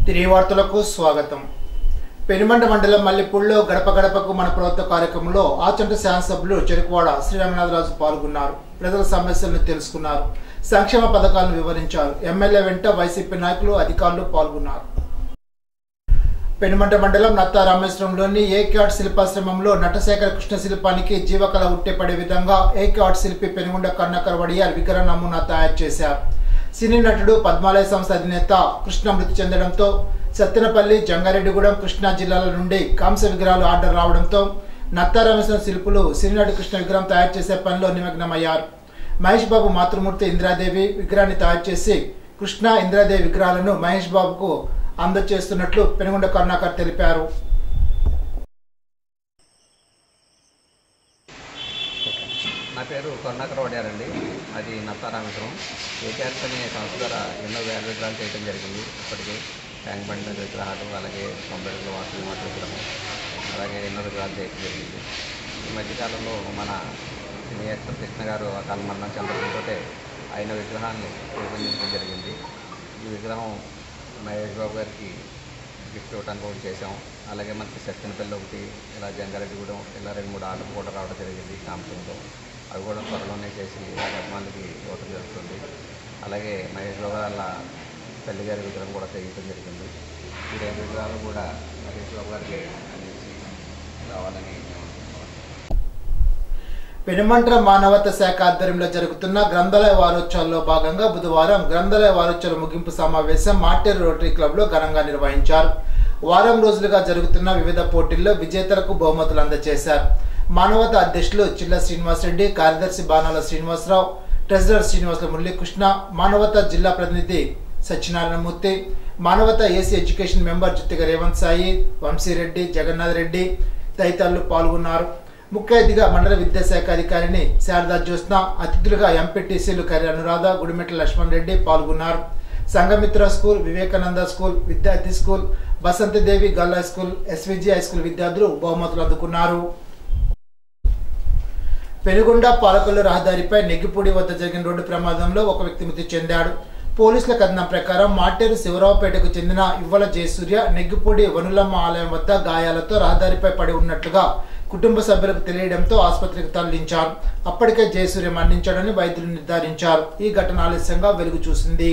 తిరిగి వార్తలకు స్వాగతం పెనుమండ మండలం మల్లెపూడిలో గడప గడపకు మన ప్రభుత్వ కార్యక్రమంలో ఆచంట శాసనసభ్యులు చెరుకువాడ శ్రీరామనాథరాజు పాల్గొన్నారు ప్రజల సమస్యలను తెలుసుకున్నారు సంక్షేమ పథకాలను వివరించారు ఎమ్మెల్యే వెంట వైసీపీ నాయకులు అధికారులు పాల్గొన్నారు పెనుమంట మండలం నత్తా రామేశ్వరంలోని ఏకే ఆర్ట్ శిల్పాశ్రమంలో నటశేఖర కృష్ణ శిల్పానికి జీవకళ ఉట్టేపడే విధంగా ఏకే ఆర్ట్ శిల్పి పెనుగొండ కర్ణకర్ వడియార్ విగ్రహ నమూనా తయారు చేశారు సినీ నటుడు పద్మాలయ సంస్థ అధినేత కృష్ణ మృతి చెందడంతో సత్తెనపల్లి జంగారెడ్డిగూడెం కృష్ణా జిల్లాల నుండి కాంస్య విగ్రహాలు ఆర్డర్ రావడంతో నత్తా రామేశ్వరం శిల్పులు సినీనటి కృష్ణ విగ్రహం తయారు చేసే పనిలో నిమగ్నమయ్యారు మహేష్ బాబు మాతృమూర్తి ఇందిరాదేవి విగ్రహాన్ని తయారు చేసి కృష్ణ ఇందిరాదేవి విగ్రహాలను మహేష్ బాబుకు అందజేస్తున్నట్లు పెనుగొండ కరుణాకర్ తెలిపారు నా పేరు కరుణాకర్ వడ్యారండి అది నత్తారామేశ్వరం ఏకేఆర్స్ అనే సంస్థ ద్వారా ఎన్నో వేల విగ్రహాలు చేయడం జరిగింది ఇప్పటికే ట్యాంక్ బండ్ విగ్రహాలు అలాగే తొంభైలో వాటర్ వాటర్ విగ్రహం అలాగే ఎన్నో విగ్రహాలు చేయడం జరిగింది ఈ మధ్యకాలంలో మన సినీ యాక్టర్ కృష్ణ గారు అకాల మరణం చెందడంతో ఆయన విగ్రహాన్ని రూపొందించడం జరిగింది ఈ విగ్రహం మహేష్ బాబు గారికి గిఫ్ట్ ఇవ్వడానికి ఒకటి చేసాం అలాగే మనకి సత్యనపల్లి ఒకటి ఇలా జంగారెడ్డిగూడెం ఇలా రెండు మూడు ఆర్డర్ కూడా రావడం జరిగింది కాంసంతో అవి కూడా త్వరలోనే చేసి అభిమానులకి ఇవ్వడం జరుగుతుంది అలాగే మహేష్ బాబు వాళ్ళ తల్లి గారి విగ్రహం కూడా చేయడం జరిగింది ఈ రెండు విగ్రహాలు కూడా మహేష్ బాబు గారికి అందించి రావాలని మేము అనుకుంటున్నాం. పెనుమంట్ర మానవత శాఖ ఆధ్వర్యంలో జరుగుతున్న గ్రంథాలయ వారోత్సవాల్లో భాగంగా బుధవారం గ్రంథాలయ వారోత్సవాల ముగింపు సమావేశం మార్టేరు రోటరీ క్లబ్ లో ఘనంగా నిర్వహించారు వారం రోజులుగా జరుగుతున్న వివిధ పోటీల్లో విజేతలకు బహుమతులు అందజేశారు మానవత అధ్యక్షులు చిల్ల శ్రీనివాసరెడ్డి కార్యదర్శి బాణాల శ్రీనివాసరావు ట్రెజరర్ శ్రీనివాసుల మురళీకృష్ణ మానవత జిల్లా ప్రతినిధి Satyanarayanamurthy Manavata AC education member Juttiga Revanth Sai Vamsireddy Jagannath Reddy తదితరులు పాల్గొన్నారు ముఖ్య అతిథిగా మండల విద్యాశాఖ అధికారిని శారదా జ్యోత్స్న అతిథులుగా ఎంపీటీసీలు కరి అనురాధ గుడిమెట్ల లక్ష్మణ్ రెడ్డి పాల్గొన్నారు Sanghamitra school Vivekananda school Vidyarthi school Basantadevi Galla school SVG high school విద్యార్థులు బహుమతులు అందుకున్నారు పెనుగొండ పాలకొల్లు రహదారిపై నెగ్గిపూడి వద్ద జరిగిన రోడ్డు ప్రమాదంలో ఒక వ్యక్తి మృతి చెందాడు పోలీసుల కథనం ప్రకారం మాటేరు శివరావుపేటకు చెందిన ఇవ్వల జయసూర్య నెగ్గిపూడి వనులమ్మ ఆలయం వద్ద గాయాలతో రహదారిపై పడి ఉన్నట్లుగా కుటుంబ సభ్యులకు తెలియడంతో ఆసుపత్రికి తరలించారు అప్పటికే జయసూర్య మరణించాడని వైద్యులు నిర్ధారించారు ఈ ఘటన ఆలస్యంగా వెలుగు చూసింది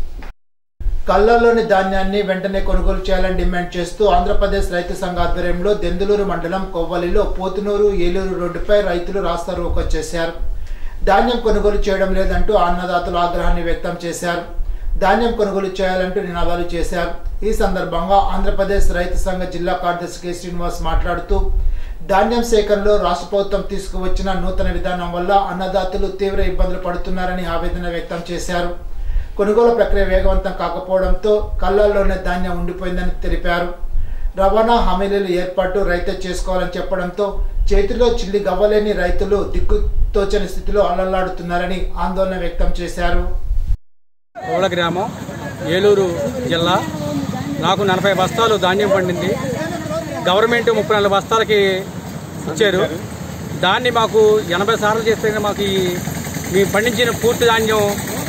కళ్ళల్లోని ధాన్యాన్ని వెంటనే కొనుగోలు చేయాలని డిమాండ్ చేస్తూ ఆంధ్రప్రదేశ్ రైతు సంఘ ఆధ్వర్యంలో దెందులూరు మండలం కొవ్వలిలో పోతునూరు ఏలూరు రోడ్డుపై రైతులు రాస్తా రోకో చేశారు ధాన్యం కొనుగోలు చేయడం లేదంటూ అన్నదాతలు ఆగ్రహాన్ని వ్యక్తం చేశారు ధాన్యం కొనుగోలు చేయాలంటూ నినాదాలు చేశారు ఈ సందర్భంగా ఆంధ్రప్రదేశ్ రైతు సంఘ జిల్లా కార్యదర్శి కె శ్రీనివాస్ మాట్లాడుతూ ధాన్యం సేకరణలో రాష్ట్ర ప్రభుత్వం తీసుకువచ్చిన నూతన విధానం వల్ల అన్నదాతలు తీవ్ర ఇబ్బందులు పడుతున్నారని ఆవేదన వ్యక్తం చేశారు కొనుగోలు ప్రక్రియ వేగవంతం కాకపోవడంతో కళ్ళల్లోనే ధాన్యం ఉండిపోయిందని తెలిపారు రవాణా హామీలు ఏర్పాటు రైతే చేసుకోవాలని చెప్పడంతో చేతిలో చిల్లి గవ్వలేని రైతులు దిక్కుతోచని స్థితిలో అల్లల్లాడుతున్నారని ఆందోళన వ్యక్తం చేశారు కోవల గ్రామం ఏలూరు జిల్లా నాకు నలభై బస్తాలు ధాన్యం పండింది గవర్నమెంట్ ముప్పై నాలుగు బస్తాలకి ఇచ్చారు దాన్ని మాకు ఎనభై సార్లు చేస్తే మాకు ఈ మేము పండించిన పూర్తి ధాన్యం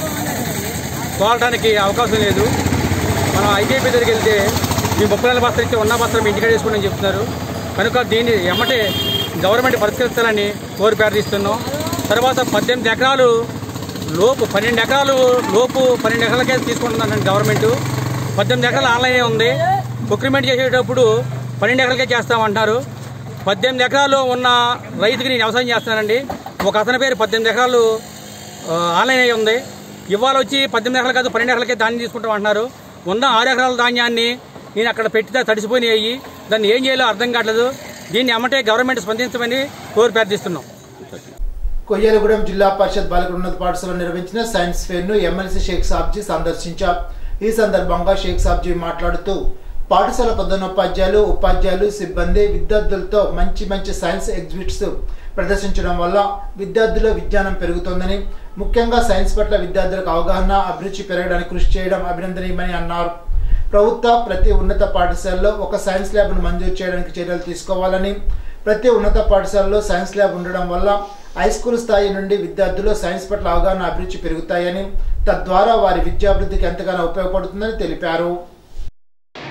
కోరడానికి అవకాశం లేదు మనం ఐకేపీ దగ్గరికి వెళ్తే మీ ముప్పై నాలుగు బస్తాలు ఇస్తే ఉన్న బస్తాలు మీ ఇంటికాడ వేసుకోండి చెప్తున్నారు కనుక దీన్ని ఎమ్మటే గవర్నమెంట్ పరిష్కరించాలని కోరి ప్రార్థిస్తున్నాం తర్వాత పద్దెనిమిది ఎకరాలు లోపు పన్నెండు ఎకరాలు లోపు పన్నెండు ఎకరాలకే తీసుకుంటుందండి గవర్నమెంట్ పద్దెనిమిది ఎకరాలు ఆన్లైనే ఉంది ప్రొక్రిమెంట్ చేసేటప్పుడు పన్నెండు ఎకరాలకే చేస్తామంటారు పద్దెనిమిది ఎకరాలు ఉన్న రైతుకి నేను వ్యవసాయం చేస్తానండి ఒక అతని పేరు పద్దెనిమిది ఎకరాలు ఆ, ఆన్లైన్ అయి ఉంది ఇవాళ వచ్చి పద్దెనిమిది ఎకరాలు కాదు పన్నెండు ఎకరాలకే ధాన్యం తీసుకుంటాం అంటున్నారు ఉన్న ఆరు ఎకరాల ధాన్యాన్ని నేను అక్కడ పెట్టితే తడిసిపోయినాయి దాన్ని ఏం చేయాలో అర్థం కావట్లేదు దీన్ని అమ్మటే గవర్నమెంట్ స్పందించమని కోరి ప్రార్థిస్తున్నాం కొయ్యలగూడెం జిల్లా పరిషత్ బాలికల ఉన్నత పాఠశాలలో నిర్వహించిన సైన్స్ ఫెయిర్ ను ఎమ్మెల్సీ షేక్ సాబ్జీ సందర్శించారు ఈ సందర్భంగా షేక్ సాబ్జీ మాట్లాడుతూ పాఠశాల ప్రధానోపాధ్యాయులు ఉపాధ్యాయులు సిబ్బంది విద్యార్థులతో మంచి మంచి సైన్స్ ఎగ్జిబిట్స్ ప్రదర్శించడం వల్ల విద్యార్థుల విజ్ఞానం పెరుగుతోందని ముఖ్యంగా సైన్స్ పట్ల విద్యార్థులకు అవగాహన అభిరుచి పెరగడానికి కృషి చేయడం అభినందనీయమని అన్నారు ప్రభుత్వ ప్రతి ఉన్నత పాఠశాలలో ఒక సైన్స్ ల్యాబ్ను మంజూరు చేయడానికి చర్యలు తీసుకోవాలని ప్రతి ఉన్నత పాఠశాలలో సైన్స్ ల్యాబ్ ఉండడం వల్ల హై స్కూల్ స్థాయి నుండి విద్యార్థులు సైన్స్ పట్ల అవగాహన అభిరుచి పెరుగుతాయని తద్వారా వారి విద్యాభివృద్ధికి ఎంతగానో ఉపయోగపడుతుందని తెలిపారు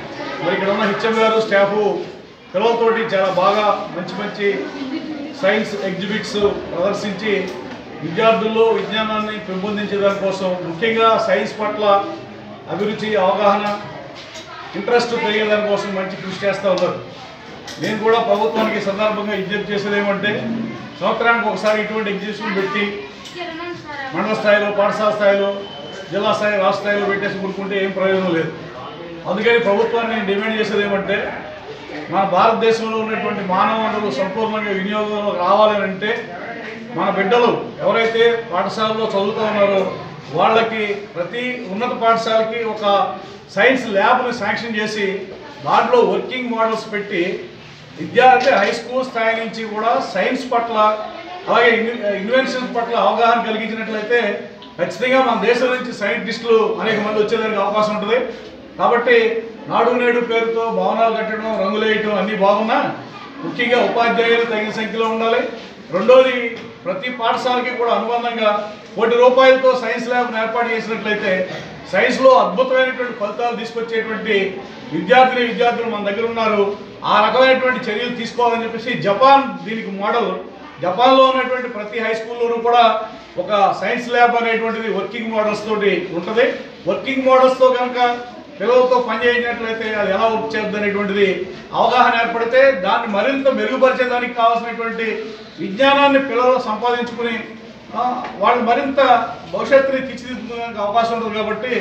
మరి ఇక్కడ ఉన్న హెచ్ఎం గారు స్టాఫ్ పిల్లలతోటి చాలా బాగా మంచి మంచి సైన్స్ ఎగ్జిబిట్స్ ప్రదర్శించి విద్యార్థుల్లో విజ్ఞానాన్ని పెంపొందించే దానికోసం ముఖ్యంగా సైన్స్ పట్ల అభిరుచి అవగాహన ఇంట్రెస్ట్ పెరిగే దానికోసం మంచి కృషి చేస్తూ ఉన్నారు నేను కూడా ప్రభుత్వానికి ఈ సందర్భంగా విజ్ఞప్తి చేసేది ఏమంటే సంవత్సరానికి ఒకసారి ఇటువంటి ఎగ్జిబిషన్ పెట్టి మండల స్థాయిలో పాఠశాల స్థాయిలో జిల్లా స్థాయి రాష్ట్ర స్థాయిలో పెట్టేసి కూరుకుంటే ఏం ప్రయోజనం లేదు అందుకని ప్రభుత్వాన్ని నేను డిమాండ్ చేసేది ఏమంటే మన భారతదేశంలో ఉన్నటువంటి మానవ వనరులు సంపూర్ణంగా వినియోగంలో రావాలని అంటే మన బిడ్డలు ఎవరైతే పాఠశాలలో చదువుతూ ఉన్నారో వాళ్ళకి ప్రతి ఉన్నత పాఠశాలకి ఒక సైన్స్ ల్యాబ్ని శాంక్షన్ చేసి దాంట్లో వర్కింగ్ మోడల్స్ పెట్టి విద్యా అంటే హై స్కూల్ స్థాయి నుంచి కూడా సైన్స్ పట్ల అలాగే ఇన్వెన్షన్స్ పట్ల అవగాహన కలిగించినట్లయితే ఖచ్చితంగా మన దేశం నుంచి సైంటిస్టులు అనేక మంది వచ్చేదానికి అవకాశం ఉంటుంది కాబట్టి నాడు నేడు పేరుతో భవనాలు కట్టడం రంగులేయటం అన్నీ బాగున్నా ముఖ్యంగా ఉపాధ్యాయులు తగిన సంఖ్యలో ఉండాలి రెండోది ప్రతి పాఠశాలకి కూడా అనుబంధంగా కోటి రూపాయలతో సైన్స్ ల్యాబ్ను ఏర్పాటు చేసినట్లయితే సైన్స్లో అద్భుతమైనటువంటి ఫలితాలు తీసుకొచ్చేటువంటి విద్యార్థిని విద్యార్థులు మన దగ్గర ఉన్నారు ఆ రకమైనటువంటి చర్యలు తీసుకోవాలని చెప్పేసి జపాన్ దీనికి మోడల్ జపాన్లో ఉన్నటువంటి ప్రతి హై స్కూల్లోనూ కూడా ఒక సైన్స్ ల్యాబ్ అనేటువంటిది వర్కింగ్ మోడల్స్ తోటి ఉంటుంది వర్కింగ్ మోడల్స్తో కనుక పిల్లలతో పనిచేయనట్లయితే అది ఎలా వర్క్ చేద్ది అనేటువంటిది అవగాహన ఏర్పడితే దాన్ని మరింత మెరుగుపరిచేదానికి కావాల్సినటువంటి విజ్ఞానాన్ని పిల్లలు సంపాదించుకుని ఆ, వాళ్ళు మరింత భవిష్యత్తుని తీర్చిదిద్దుకోవడానికి అవకాశం ఉంటుంది కాబట్టి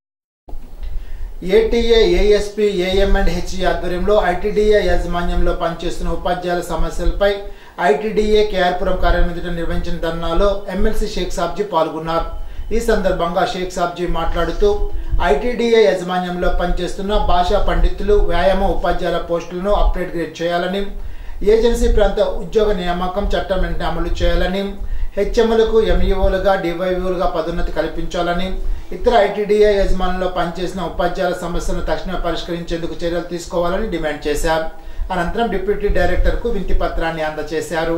ATA ASP AM and HE ఆధ్వర్యంలో ఐటీడీఏ యాజమాన్యంలో పనిచేస్తున్న ఉపాధ్యాయుల సమస్యలపై ఐటీడీఏ కేఆర్పురం కార్యాలయం నిర్వహించిన ధర్నాలో ఎమ్మెల్సీ షేక్ సాబ్జీ పాల్గొన్నారు ఈ సందర్భంగా షేక్ సాబ్జీ మాట్లాడుతూ ఐటీడీఏ యాజమాన్యంలో పనిచేస్తున్న భాషా పండితులు వ్యాయామ ఉపాధ్యాయుల పోస్టులను అప్డేట్ చేయాలని ఏజెన్సీ ప్రాంత ఉద్యోగ నియామకం చట్టం వెంటనే అమలు చేయాలని హెచ్ఎంలకు ఎంఈఓలుగా డివైఓలుగా పదోన్నతి కల్పించాలని ఇతర ఐటీడీఏ యజమానుల్లో పనిచేసిన ఉపాధ్యాయుల సమస్యలను తక్షణమే పరిష్కరించేందుకు చర్యలు తీసుకోవాలని డిమాండ్ చేశారు అనంతరం డిప్యూటీ డైరెక్టర్కు వింతి పత్రాన్ని అందజేశారు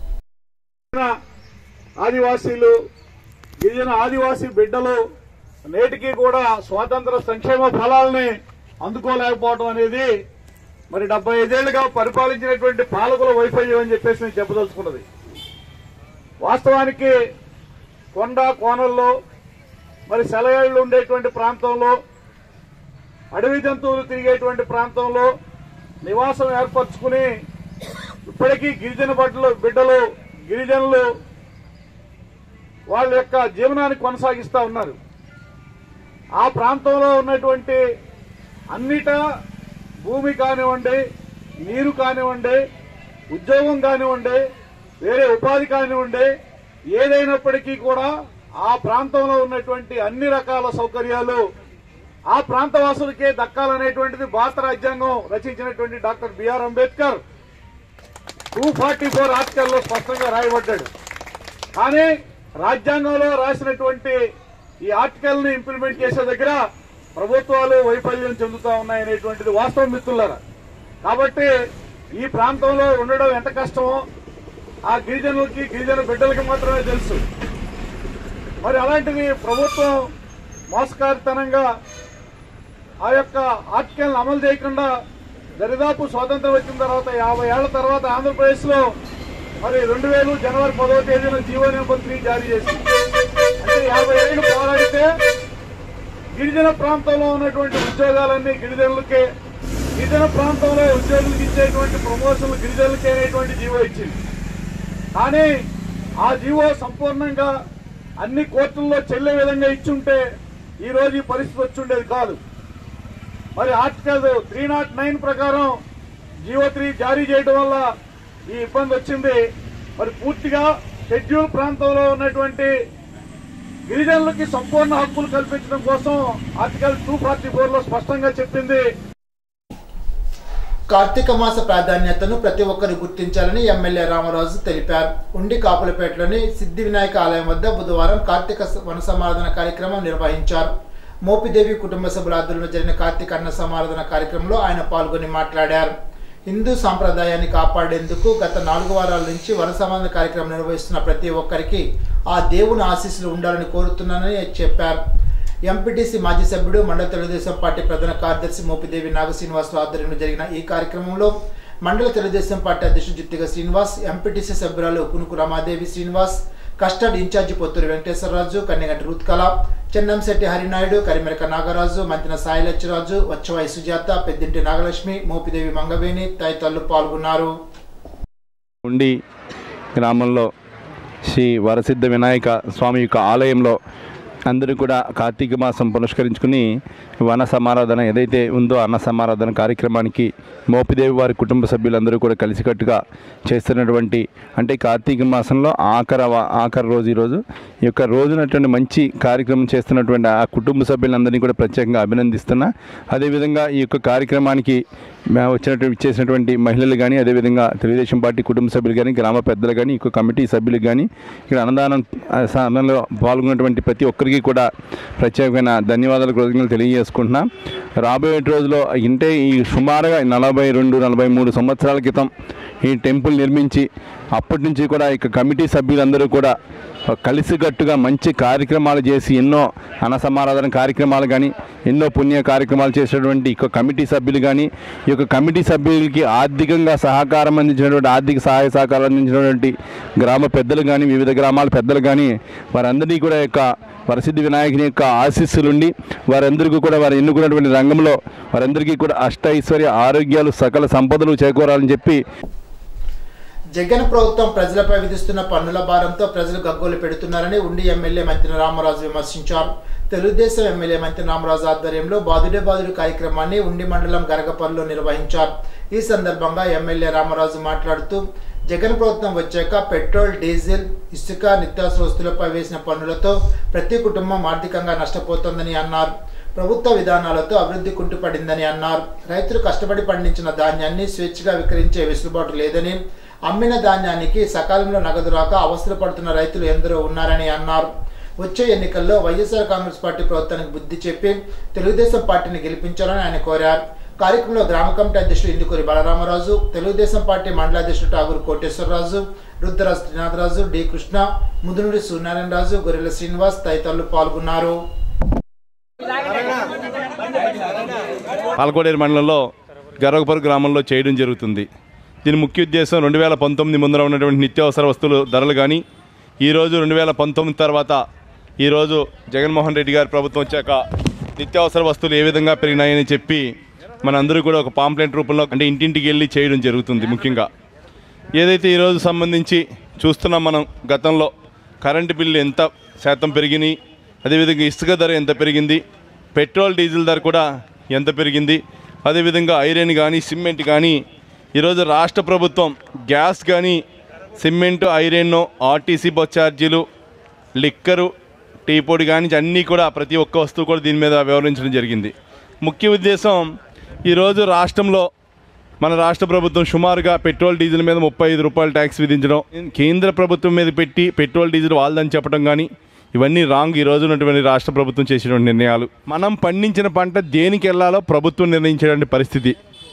ఆదివాసీలు గిరిజన ఆదివాసీ బిడ్డలు నేటికి కూడా స్వాతంత్ర సంక్షేమ ఫలాలని అందుకోలేకపోవడం అనేది మరి డెబ్బై ఐదేళ్లుగా పరిపాలించినటువంటి పాలకుల వైఫల్యం అని చెప్పేసి నేను చెప్పదలుచుకున్నది వాస్తవానికి కొండ కోనల్లో మరి సెలయేళ్లు ఉండేటువంటి ప్రాంతంలో అడవి జంతువులు తిరిగేటువంటి ప్రాంతంలో నివాసం ఏర్పరచుకుని ఇప్పటికీ గిరిజన బట్టలు బిడ్డలు గిరిజనులు వాళ్ళ యొక్క జీవనాన్ని కొనసాగిస్తా ఉన్నారు ఆ ప్రాంతంలో ఉన్నటువంటి అన్నిట భూమి కానివ్వండి నీరు కానివ్వండి ఉద్యోగం కానివ్వండి వేరే ఉపాధి కానివ్వండి ఏదైనప్పటికీ కూడా ఆ ప్రాంతంలో ఉన్నటువంటి అన్ని రకాల సౌకర్యాలు ఆ ప్రాంతవాసులకే దక్కాలనేటువంటిది భారత రాజ్యాంగం రచించినటువంటి doctor BR Ambedkar two forty four ఆర్టికల్లో స్పష్టంగా రాయబడ్డాడు కానీ రాజ్యాంగంలో రాసినటువంటి ఈ ఆర్టికల్ ని ఇంప్లిమెంట్ చేసే దగ్గర ప్రభుత్వాలు వైఫల్యం చెందుతా ఉన్నాయనేటువంటిది వాస్తవం మిత్రులారా కాబట్టి ఈ ప్రాంతంలో ఉండడం ఎంత కష్టమో ఆ గిరిజనులకి గిరిజన బిడ్డలకి మాత్రమే తెలుసు మరి అలాంటిది ప్రభుత్వం మోసకారితనంగా ఆ యొక్క ఆర్టికల్ అమలు చేయకుండా దరిదాపు స్వాతంత్రం వచ్చిన తర్వాత యాభై ఏళ్ల తర్వాత ఆంధ్రప్రదేశ్ లో మరి రెండు వేలు జనవరి పదవ తేదీన జీవో నెంబర్ త్రీ జారీ చేసింది అంటే యాభై ఏళ్ళు పోరాడితే గిరిజన ప్రాంతంలో ఉన్నటువంటి ఉద్యోగాలన్నీ గిరిజనులకే గిరిజన ప్రాంతంలో ఉద్యోగులకు ఇచ్చేటువంటి ప్రమోషన్లు గిరిజనులకే అనేటువంటి జీవో ఇచ్చింది కానీ ఆ జీవో సంపూర్ణంగా అన్ని కోర్టుల్లో చెల్లే విధంగా ఇచ్చుంటే ఈ రోజు ఈ పరిస్థితి వచ్చుండేది కాదు మరి ఆర్టికల్ త్రీ నాట్ నైన్ ప్రకారం జీవో త్రీ జారీ చేయడం వల్ల ఈ ఇబ్బంది వచ్చింది మరి పూర్తిగా షెడ్యూల్ ప్రాంతంలో ఉన్నటువంటి గిరిజనులకి సంపూర్ణ హక్కులు కల్పించడం కోసం ఆర్టికల్ టూ ఫార్టీ ఫోర్ లో స్పష్టంగా చెప్పింది కార్తీక మాస ప్రాధాన్యతను ప్రతి ఒక్కరు గుర్తించాలని ఎమ్మెల్యే రామరాజు తెలిపారు ఉండి కాపులపేటలోని సిద్ధి వినాయక ఆలయం వద్ద బుధవారం కార్తీక వన సమారాధన కార్యక్రమం నిర్వహించారు మోపిదేవి కుటుంబ సభ్యుల ఆధ్వర్యంలో జరిగిన కార్తీక అన్న సమారాధన కార్యక్రమంలో ఆయన పాల్గొని మాట్లాడారు హిందూ సాంప్రదాయాన్ని కాపాడేందుకు గత నాలుగు వారాల నుంచి వన సమాధాన కార్యక్రమం నిర్వహిస్తున్న ప్రతి ఒక్కరికి ఆ దేవుని ఆశీస్సులు ఉండాలని కోరుతున్నానని చెప్పారు ఎంపీటీసీ మాజీ సభ్యుడు మండల తెలుగుదేశం పార్టీ ప్రధాన కార్యదర్శి మోపిదేవి నాగ శ్రీనివాసరావు ఆధ్వర్యంలో జరిగిన ఈ కార్యక్రమంలో మండల తెలుగుదేశం పార్టీ అధ్యక్షుడు జిత్తిగ శ్రీనివాస్ ఎంపీటీసీ సభ్యురాలు కునుకు రమాదేవి శ్రీనివాస్ కస్టర్డ్ ఇన్ఛార్జి పొత్తూరు వెంకటేశ్వరరాజు కన్నెగంటి రూత్కళ చెన్నంశెట్టి హరినాయుడు కరిమెరక నాగరాజు మంతిన సాయిలచ్చిరాజు వచ్చవాయి సుజాత పెద్దింటి నాగలక్ష్మి మోపిదేవి మంగవేణి తదితరులు పాల్గొన్నారు ఉండి గ్రామంలో శ్రీ వరసిద్ధ వినాయక స్వామి యొక్క ఆలయంలో అందరూ కూడా కార్తీక మాసం పురస్కరించుకుని వన సమారాధన ఏదైతే ఉందో అన్న సమారాధన కార్యక్రమానికి మోపిదేవి వారి కుటుంబ సభ్యులందరూ కూడా కలిసికట్టుగా చేస్తున్నటువంటి అంటే కార్తీక మాసంలో ఆఖర వ- ఆఖరి రోజు ఈరోజు ఈ యొక్క రోజునటువంటి మంచి కార్యక్రమం చేస్తున్నటువంటి ఆ కుటుంబ సభ్యులందరినీ కూడా ప్రత్యేకంగా అభినందిస్తున్నా అదేవిధంగా ఈ యొక్క కార్యక్రమానికి మేము వచ్చినటువంటి ఇచ్చేసినటువంటి మహిళలు కానీ అదేవిధంగా తెలుగుదేశం పార్టీ కుటుంబ సభ్యులు కానీ గ్రామ పెద్దలు కానీ ఈ కమిటీ సభ్యులు కానీ ఇక్కడ అన్నదానం ఆ, సమయంలో పాల్గొన్నటువంటి ప్రతి ఒక్కరికి కూడా ప్రత్యేకమైన ధన్యవాదాలు కృతజ్ఞతలు తెలియజేసుకుంటున్నా రాబోయే రోజుల్లో ఇంటే ఈ సుమారుగా నలభై రెండు నలభై మూడు సంవత్సరాల క్రితం ఈ టెంపుల్ నిర్మించి అప్పటి నుంచి కూడా ఇక కమిటీ సభ్యులందరూ కూడా కలిసికట్టుగా మంచి కార్యక్రమాలు చేసి ఎన్నో అన్నసమారాధన కార్యక్రమాలు కానీ ఎన్నో పుణ్య కార్యక్రమాలు చేసినటువంటి ఈ యొక్క కమిటీ సభ్యులు కానీ ఈ యొక్క కమిటీ సభ్యులకి ఆర్థికంగా సహకారం అందించినటువంటి ఆర్థిక సహాయ సహకారం అందించినటువంటి గ్రామ పెద్దలు కానీ వివిధ గ్రామాల పెద్దలు కానీ వారందరినీ కూడా ఈ యొక్క వరసిద్ధి వినాయకుని యొక్క ఆశీస్సులుండి వారందరికీ కూడా వారు ఎన్నుకున్నటువంటి రంగంలో వారందరికీ కూడా అష్ట ఐశ్వర్య ఆరోగ్యాలు సకల సంపదలు చేకూరాలని చెప్పి జగన్ ప్రభుత్వం ప్రజలపై విధిస్తున్న పన్నుల భారంతో ప్రజలు గగ్గోలు పెడుతున్నారని ఉండి ఎమ్మెల్యే మంత్రి రామరాజు విమర్శించారు తెలుగుదేశం ఎమ్మెల్యే మంత్రి రామరాజు ఆధ్వర్యంలో బాదుడే బాదుడు కార్యక్రమాన్ని ఉండి మండలం గరగపల్లిలో నిర్వహించారు ఈ సందర్భంగా ఎమ్మెల్యే రామరాజు మాట్లాడుతూ జగన్ ప్రభుత్వం వచ్చాక పెట్రోల్ డీజిల్ ఇసుక నిత్యావసర వస్తువులపై వేసిన పన్నులతో ప్రతి కుటుంబం ఆర్థికంగా నష్టపోతోందని అన్నారు ప్రభుత్వ విధానాలతో అభివృద్ధి కుంటుపడిందని అన్నారు రైతులు కష్టపడి పండించిన ధాన్యాన్ని స్వేచ్ఛగా విక్రయించే వెసులుబాటు లేదని అమ్మిన ధాన్యానికి సకాలంలో నగదు రాక అవసరపడుతున్న రైతులు ఎందరో ఉన్నారని అన్నారు వచ్చే ఎన్నికల్లో వైఎస్ఆర్ కాంగ్రెస్ పార్టీ ప్రభుత్వానికి బుద్ధి చెప్పి తెలుగుదేశం పార్టీని గెలిపించాలని ఆయన కోరారు కార్యక్రమంలో గ్రామ కమిటీ అధ్యక్షుడు ఇందుకూరి బలరామరాజు తెలుగుదేశం పార్టీ మండల అధ్యక్షుడు ఠాగూరు కోటేశ్వరరాజు రుద్రరాజు త్రినాథరాజు డి కృష్ణ ముదునూరి సూర్యనారాయణ రాజు గొర్రెల శ్రీనివాస్ తదితరులు పాల్గొన్నారు పాలకోడేరు మండలంలో గరగపరు గ్రామంలో చేయడం జరుగుతుంది దీని ముఖ్య ఉద్దేశం రెండు వేల పంతొమ్మిది ముందర ఉన్నటువంటి నిత్యావసర వస్తువులు ధరలు కానీ ఈరోజు రెండు వేల పంతొమ్మిది తర్వాత ఈరోజు జగన్మోహన్ రెడ్డి గారి ప్రభుత్వం వచ్చాక నిత్యావసర వస్తువులు ఏ విధంగా పెరిగినాయని చెప్పి మనందరూ కూడా ఒక పాంప్లెంట్ రూపంలో అంటే ఇంటింటికి వెళ్ళి చేయడం జరుగుతుంది ముఖ్యంగా ఏదైతే ఈరోజు సంబంధించి చూస్తున్నాం మనం గతంలో కరెంటు బిల్లు ఎంత శాతం పెరిగినాయి అదేవిధంగా ఇసుక ధర ఎంత పెరిగింది పెట్రోల్ డీజిల్ ధర కూడా ఎంత పెరిగింది అదేవిధంగా ఐరన్ కానీ సిమెంట్ కానీ ఈరోజు రాష్ట్ర ప్రభుత్వం గ్యాస్ కానీ సిమెంట్ ఐరన్ ఆర్టీసీ బస్ ఛార్జీలు లిక్కరు టీ పొడి కానీ అన్నీ కూడా ప్రతి ఒక్క వస్తువు కూడా దీని మీద వివరించడం జరిగింది ముఖ్య ఉద్దేశం ఈరోజు రాష్ట్రంలో మన రాష్ట్ర ప్రభుత్వం సుమారుగా పెట్రోల్ డీజిల్ మీద ముప్పై ఐదు రూపాయలు ట్యాక్స్ విధించడం కేంద్ర ప్రభుత్వం మీద పెట్టి పెట్రోల్ డీజిల్ వాళ్ళదని చెప్పడం కానీ ఇవన్నీ రాంగ్ ఈ రోజు ఉన్నటువంటి రాష్ట్ర ప్రభుత్వం చేసినటువంటి నిర్ణయాలు మనం పండించిన పంట దేనికి వెళ్ళాలో ప్రభుత్వం నిర్ణయించేటువంటి పరిస్థితి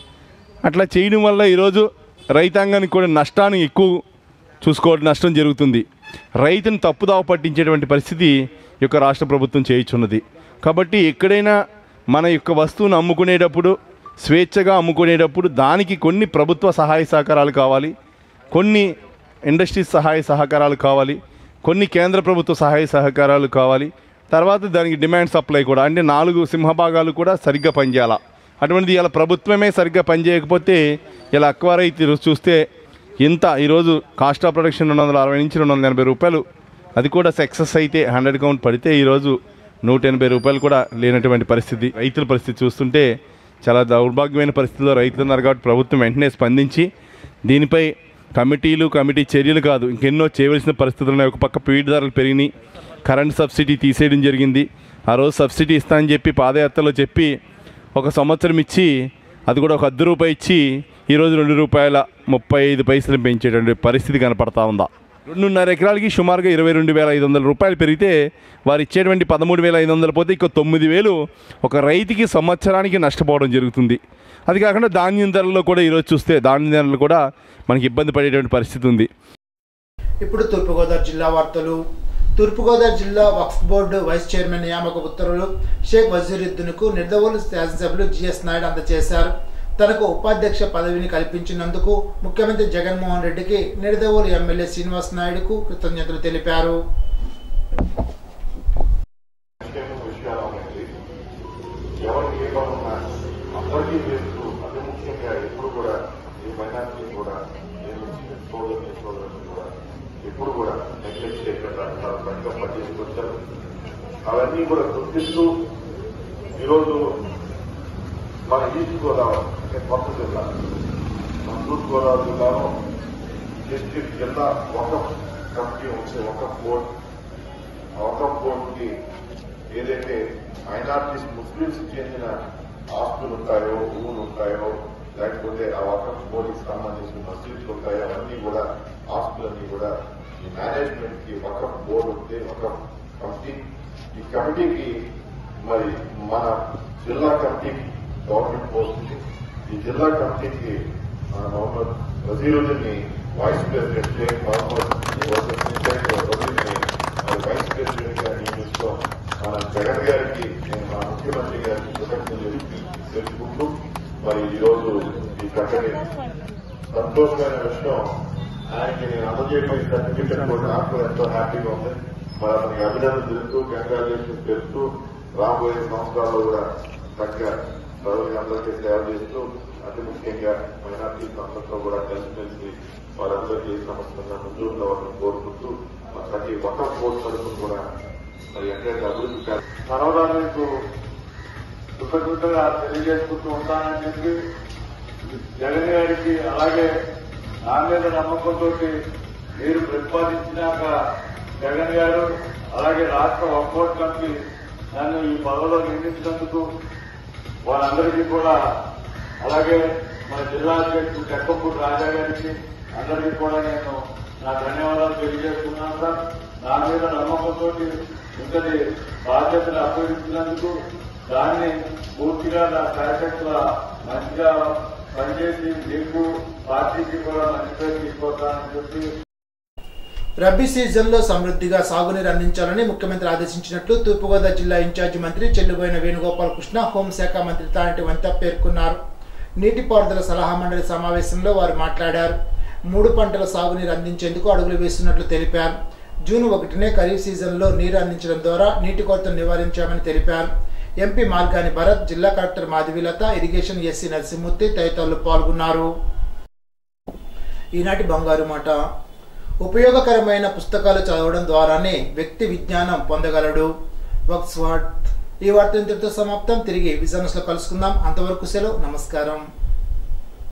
అట్లా చేయడం వల్ల ఈరోజు రైతాంగానికి కూడా నష్టాన్ని ఎక్కువ చూసుకోవడం నష్టం జరుగుతుంది రైతుని తప్పుదావ పట్టించేటువంటి పరిస్థితి ఈ యొక్క రాష్ట్ర ప్రభుత్వం చేయించున్నది కాబట్టి ఎక్కడైనా మన యొక్క వస్తువును అమ్ముకునేటప్పుడు స్వేచ్ఛగా అమ్ముకునేటప్పుడు దానికి కొన్ని ప్రభుత్వ సహాయ సహకారాలు కావాలి కొన్ని ఇండస్ట్రీస్ సహాయ సహకారాలు కావాలి కొన్ని కేంద్ర ప్రభుత్వ సహాయ సహకారాలు కావాలి తర్వాత దానికి డిమాండ్ సప్లై కూడా అంటే నాలుగు సింహభాగాలు కూడా సరిగ్గా పనిచేయాలా అటువంటిది ఇలా ప్రభుత్వమే సరిగ్గా పనిచేయకపోతే ఇలా అక్వా రైతు చూస్తే ఇంత ఈరోజు కాస్ట్ ఆఫ్ ప్రొడక్షన్ రెండు వందల అరవై నుంచి రెండు వందల ఎనభై రూపాయలు అది కూడా సక్సెస్ అయితే హండ్రెడ్ కౌంట్ పడితే ఈరోజు నూట ఎనభై రూపాయలు కూడా లేనటువంటి పరిస్థితి రైతుల పరిస్థితి చూస్తుంటే చాలా దౌర్భాగ్యమైన పరిస్థితిలో రైతులు ఉన్నారు కాబట్టి ప్రభుత్వం వెంటనే స్పందించి దీనిపై కమిటీలు కమిటీ చర్యలు కాదు ఇంకెన్నో చేయవలసిన పరిస్థితులు ఉన్నాయి ఒక పక్క పీడి ధరలు పెరిగినాయి కరెంట్ సబ్సిడీ తీసేయడం జరిగింది ఆ రోజు సబ్సిడీ ఇస్తా అని చెప్పి పాదయాత్రలో చెప్పి ఒక సంవత్సరం ఇచ్చి అది కూడా ఒక అర్ధ రూపాయి ఇచ్చి ఈరోజు రెండు రూపాయల ముప్పై ఐదు పైసలు పెంచేటువంటి పరిస్థితి కనపడతా ఉందా రెండున్నర ఎకరాలకి సుమారుగా ఇరవై రెండు వేల ఐదు వందల రూపాయలు పెరిగితే వారు ఇచ్చేటువంటి పదమూడు వేల ఐదు వందలు పోతే ఇక తొమ్మిది వేలు ఒక రైతుకి సంవత్సరానికి నష్టపోవడం జరుగుతుంది అది కాకుండా ధాన్యం ధరల్లో కూడా ఈరోజు చూస్తే ధాన్యం ధరలు కూడా మనకి ఇబ్బంది పడేటువంటి పరిస్థితి ఉంది ఇప్పుడు తూర్పుగోదావరి జిల్లా వార్తలు తూర్పుగోదావరి జిల్లా వక్ఫ్ బోర్డు వైస్ చైర్మన్ నియామక ఉత్తర్వులు షేక్ వజీరుద్దీన్కు నిర్దవోలు శాసనసభ్యులు జిఎస్ నాయుడు అందజేశారు తనకు ఉపాధ్యక్ష పదవిని కల్పించినందుకు ముఖ్యమంత్రి జగన్మోహన్ రెడ్డికి నిర్దవోలు ఎమ్మెల్యే శ్రీనివాస్ నాయుడుకు కృతజ్ఞతలు తెలిపారు సంక్షేమ విషయాలు అనేది ఎవరికి ఏ పనున్నా అందరికీ చేస్తూ అతి ముఖ్యంగా ఎప్పుడు కూడా ఈ మైనార్టీ కూడా ఏ ముస్లిం సోదరుని సోదరుని కూడా ఎప్పుడు కూడా నెగ్లెక్ట్ చేయకుండా చాలా చక్కగా పనిచేసుకొచ్చారు అవన్నీ కూడా గుర్తిస్తూ ఈరోజు మన ఈస్ట్ గోదావరి అంటే కొత్త జిల్లా మన తూర్పు గోదావరి జిల్లాలో డిస్ట్రిక్ట్ జిల్లా ఒక కమిటీ ఉంటే ఒక బోర్డు అవకం బోర్డుకి ఏదైతే మైనార్టీస్ ముస్లింస్ చెందిన ఆస్తులు ఉంటాయో భూములు ఉంటాయో లేకపోతే ఆ వకఫ్ బోర్డుకి సంబంధించిన మసీదులు ఉంటాయో అవన్నీ కూడా ఆస్తులన్నీ కూడా ఈ మేనేజ్మెంట్ కి వకఫ్ బోర్డు ఉంటే వకఫ్ కమిటీ ఈ కమిటీకి మరి మన జిల్లా కమిటీకి గవర్నమెంట్ పోస్ట్ ఉంది. ఈ జిల్లా కమిటీకి మన మొహమ్మద్ వజీరుద్దీన్ వైస్ ప్రెసిడెంట్ షేక్ మహమ్మద్ వజీరుద్దీన్ మరి వైస్ ప్రెసిడెంట్ గా నియమిస్తూ మన జగన్ గారికి నేను మన ముఖ్యమంత్రి గారికి కృతజ్ఞతలు తెలుసుకుంటూ మరి ఈ రోజు ఈ చక్కని సంతోషమైన విషయం ఆయనకి నేను అందజేయబోయే సర్టిఫికెట్ కూడా నాకు కూడా ఎంతో హ్యాపీగా ఉంది మరి అతనికి అభినందన తెలుస్తూ కంగ్రాచులేషన్ తెలుస్తూ రాబోయే సంవత్సరాల్లో కూడా చక్కగా ప్రజలకు అందరికీ సేవ చేస్తూ అతి ముఖ్యంగా మైనార్టీ అందరితో కూడా కలిసిమెలిసి వారందరికీ ఈ సమస్యగా ముందు ఉండవాలని కోరుకుంటూ మరి ప్రతి ఒక్క కోర్టు తరఫున కూడా మరి ఎక్కడైతే అభివృద్ధి కాదు తర్వాత మీకు కృతజ్ఞతగా తెలియజేసుకుంటూ ఉంటానని చెప్పి జగన్ గారికి అలాగే నా మీద నమ్మకంతో మీరు ప్రతిపాదించినాక జగన్ గారు అలాగే రాష్ట్ర వర్కౌట్ కమిటీ నన్ను ఈ పదవిలో నియమించినందుకు వారందరికీ కూడా అలాగే మన జిల్లా అధ్యక్షుడు చెక్కపూడి రాజా గారికి అందరికీ కూడా నేను నా ధన్యవాదాలు తెలియజేస్తున్నాను సార్ నా మీద నమ్మకంతో ఇంతటి బాధ్యతలు అప్పగించినందుకు దాన్ని పూర్తిగా నా కార్యకర్తల మంచిగా పనిచేసి మీకు పార్టీకి కూడా మంచి పేరు తీసుకొస్తానని చెప్పి రబీ సీజన్లో సమృద్ధిగా సాగునీరు అందించాలని ముఖ్యమంత్రి ఆదేశించినట్లు తూర్పుగోదావరి జిల్లా ఇన్ఛార్జి మంత్రి చెల్లుబోయిన వేణుగోపాలకృష్ణ హోంశాఖ మంత్రి తానటి వంత పేర్కొన్నారు నీటిపారుదల సలహా మండలి సమావేశంలో వారు మాట్లాడారు మూడు పంటల సాగునీరు అందించేందుకు అడుగులు వేస్తున్నట్లు తెలిపారు జూన్ ఒకటినే ఖరీఫ్ సీజన్లో నీరు అందించడం ద్వారా నీటి కొరతను నివారించామని తెలిపారు ఎంపీ మార్గాని భరత్ జిల్లా collector Madhavilatha irrigation SC Narasimhamurthy తదితరులు పాల్గొన్నారు ఈనాటి బంగారు మాట ఉపయోగకరమైన పుస్తకాలు చదవడం ద్వారానే వ్యక్తి విజ్ఞానం పొందగలడు వక్స్వాట్ ఈ వార్త ఇంతటితో సమాప్తం తిరిగి విజనస్లో కలుసుకుందాం అంతవరకు సెలవు నమస్కారం